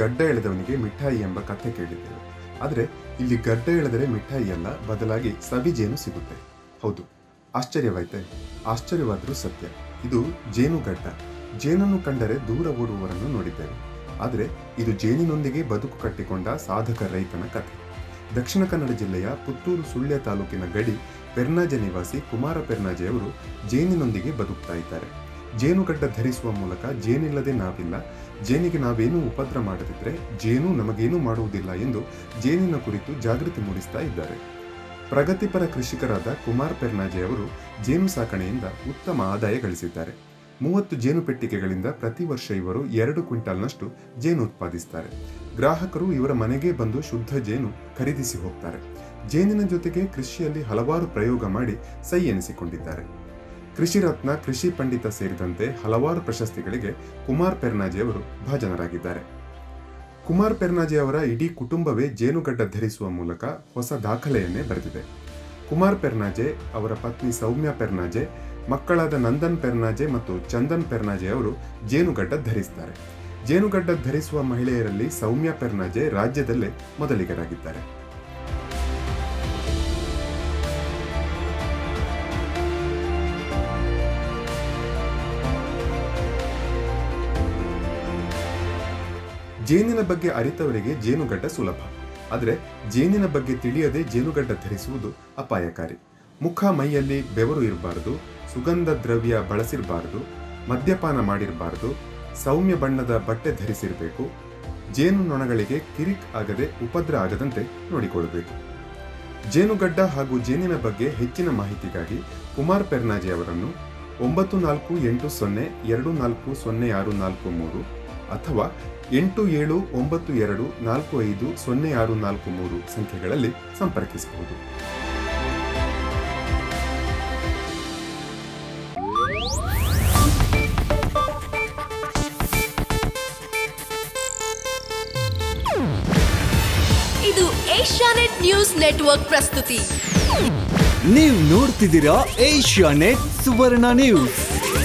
ಗಡ್ಡ ಎಳೆದವನಿಗೆ ಮಿಠಾಯಿ ಎಂಬ ಕಥೆ ಕೇಳಿದ್ದೇವೆ ಆದರೆ ಇಲ್ಲಿ ಗಡ್ಡ ಎಳೆದರೆ ಮಿಠಾಯಿ ಅಲ್ಲ ಬದಲಾಗಿ ಸವಿಜೇನು ಸಿಗುತ್ತೆ ಹೌದು ಆಶ್ಚರ್ಯವಾಯ್ತೆ ಆಶ್ಚರ್ಯವಾದರೂ ಸತ್ಯ ಇದು ಜೇನುಗಡ್ಡ ಜೇನನ್ನು ಕಂಡರೆ ದೂರ ಓಡುವವರನ್ನು ನೋಡಿದ್ದೇವೆ ಆದರೆ ಇದು ಜೇನಿನೊಂದಿಗೆ ಬದುಕು ಕಟ್ಟಿಕೊಂಡ ಸಾಧಕ ರೈತನ ಕಥೆ ದಕ್ಷಿಣ ಕನ್ನಡ ಜಿಲ್ಲೆಯ ಪುತ್ತೂರು ಸುಳ್ಯ ತಾಲೂಕಿನ ಗಡಿ ಪೆರ್ನಾಜೆ ನಿವಾಸಿ ಕುಮಾರ ಪೆರ್ನಾಜೆಯವರು ಜೇನಿನೊಂದಿಗೆ ಬದುಕ್ತಾ ಇದ್ದಾರೆ ಜೇನುಗಡ್ಡ ಧರಿಸುವ ಮೂಲಕ ಜೇನಿಲ್ಲದೆ ನಾವಿಲ್ಲ ಜೇನಿಗೆ ನಾವೇನೂ ಉಪದ್ರ ಮಾಡದಿದ್ರೆ ಜೇನು ನಮಗೇನೂ ಮಾಡುವುದಿಲ್ಲ ಎಂದು ಜೇನಿನ ಕುರಿತು ಜಾಗೃತಿ ಮೂಡಿಸ್ತಾ ಇದ್ದಾರೆ ಪ್ರಗತಿಪರ ಕೃಷಿಕರಾದ ಕುಮಾರ್ ಪೆರ್ನಾಜೆ ಅವರು ಜೇನು ಸಾಕಣೆಯಿಂದ ಉತ್ತಮ ಆದಾಯ ಗಳಿಸಿದ್ದಾರೆ ಮೂವತ್ತು ಜೇನು ಪೆಟ್ಟಿಗೆಗಳಿಂದ ಪ್ರತಿ ವರ್ಷ ಇವರು ಎರಡು ಕ್ವಿಂಟಾಲ್ನಷ್ಟು ಜೇನು ಉತ್ಪಾದಿಸ್ತಾರೆ ಗ್ರಾಹಕರು ಇವರ ಮನೆಗೆ ಬಂದು ಶುದ್ಧ ಜೇನು ಖರೀದಿಸಿ ಹೋಗ್ತಾರೆ ಜೇನಿನ ಜೊತೆಗೆ ಕೃಷಿಯಲ್ಲಿ ಹಲವಾರು ಪ್ರಯೋಗ ಮಾಡಿ ಸೈ ಎನಿಸಿಕೊಂಡಿದ್ದಾರೆ ಕೃಷಿ ರತ್ನ ಕೃಷಿ ಪಂಡಿತ ಸೇರಿದಂತೆ ಹಲವಾರು ಪ್ರಶಸ್ತಿಗಳಿಗೆ ಕುಮಾರ್ ಪೆರ್ನಾಜೆ ಅವರು ಭಾಜನರಾಗಿದ್ದಾರೆ ಕುಮಾರ್ ಪೆರ್ನಾಜೆ ಅವರ ಇಡೀ ಕುಟುಂಬವೇ ಜೇನುಗಡ್ಡ ಧರಿಸುವ ಮೂಲಕ ಹೊಸ ದಾಖಲೆಯನ್ನೇ ಬರೆದಿದೆ ಕುಮಾರ್ ಪೆರ್ನಾಜೆ ಅವರ ಪತ್ನಿ ಸೌಮ್ಯ ಪೆರ್ನಾಜೆ ಮಕ್ಕಳಾದ ನಂದನ್ ಪೆರ್ನಾಜೆ ಮತ್ತು ಚಂದನ್ ಪೆರ್ನಾಜೆ ಅವರು ಜೇನುಗಡ್ಡ ಧರಿಸ್ತಾರೆ ಜೇನುಗಡ್ಡ ಧರಿಸುವ ಮಹಿಳೆಯರಲ್ಲಿ ಸೌಮ್ಯ ಪೆರ್ನಾಜೆ ರಾಜ್ಯದಲ್ಲೇ ಮೊದಲಿಗರಾಗಿದ್ದಾರೆ ಜೇನಿನ ಬಗ್ಗೆ ಅರಿತವರಿಗೆ ಜೇನುಗಡ್ಡ ಸುಲಭ ಆದರೆ ಜೇನಿನ ಬಗ್ಗೆ ತಿಳಿಯದೆ ಜೇನುಗಡ್ಡ ಧರಿಸುವುದು ಅಪಾಯಕಾರಿ ಮುಖ ಮೈಯಲ್ಲಿ ಬೆವರು ಇರಬಾರದು ಸುಗಂಧ ದ್ರವ್ಯ ಬಳಸಿರಬಾರದು ಮದ್ಯಪಾನ ಮಾಡಿರಬಾರದು ಸೌಮ್ಯ ಬಣ್ಣದ ಬಟ್ಟೆ ಧರಿಸಿರಬೇಕು ಜೇನು ನೊಣಗಳಿಗೆ ಕಿರಿಕ್ ಆಗದೆ ಉಪದ್ರ ಆಗದಂತೆ ನೋಡಿಕೊಳ್ಳಬೇಕು ಜೇನುಗಡ್ಡ ಹಾಗೂ ಜೇನಿನ ಬಗ್ಗೆ ಹೆಚ್ಚಿನ ಮಾಹಿತಿಗಾಗಿ ಕುಮಾರ್ ಪೆರ್ನಾಜೆ ಅವರನ್ನು ಒಂಬತ್ತು ನಾಲ್ಕು ಎಂಟು ಸೊನ್ನೆ ಎರಡು ನಾಲ್ಕು ಸೊನ್ನೆ ಆರು ನಾಲ್ಕು ಮೂರು ಅಥವಾ ಎಂಟು ಏಳು ಒಂಬತ್ತು ಎರಡು ನಾಲ್ಕು ಐದು ಸೊನ್ನೆ ಆರು ನಾಲ್ಕು ಮೂರು ಸಂಖ್ಯೆಗಳಲ್ಲಿ ಸಂಪರ್ಕಿಸಬಹುದು ಇದು ಏಷ್ಯಾನೆಟ್ ನ್ಯೂಸ್ ನೆಟ್ವರ್ಕ್ ಪ್ರಸ್ತುತಿ ನೀವು ನೋಡ್ತಿದ್ದೀರಾ ಏಷ್ಯಾ ನೆಟ್ ಸುವರ್ಣ ನ್ಯೂಸ್